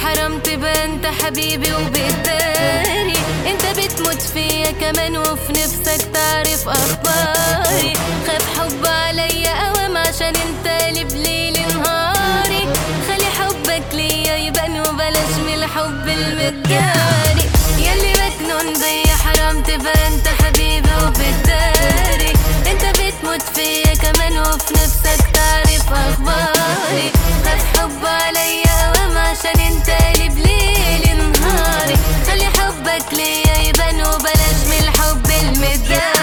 حرام تبقى انت حبيبي وبالتالي انت بتموت فيا كمان وفي نفسك تعرف اخباري خاف حب عليا اوام عشان انت قلب ليل نهاري خلي حبك ليا يبان وبلاش من الحب المداري ياللي مجنون بيا حرام تبقى انت حبيبي وبالتالي انت بتموت فيا كمان وفي نفسك تعرف اخباري خاف حب عليا اوام عشان انت قلب ليل نهاري خلي حبك ليا يبان وبلاش من الحب المداري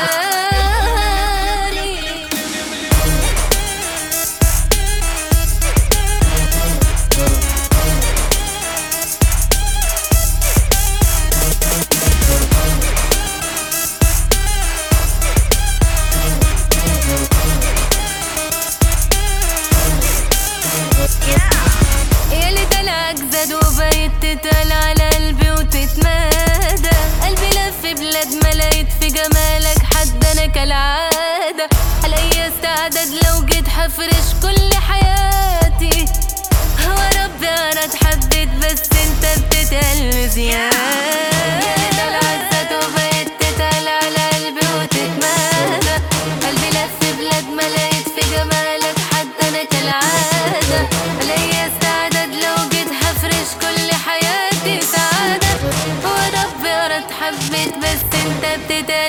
ياللي دلعك زاد وبقيت تتقل على قلبي وتتمادى قلبي لف بلاد ما لقيت في جمالك حد انا كالعادة على اي استعداد لو جيت حفرش كل حياتي هو ربي انا اتحبيت بس انت بتتقل زيادة ياللي دلعك زاد وبقيت تتقل على قلبي وتتمادى قلبي لف بلاد ما لقيت في جمالك حد انا كالعادة عليا استعداد لو جيت هفرش كل حياتي سعادة هو ربي أنا اتحبيت بس انت بتتقل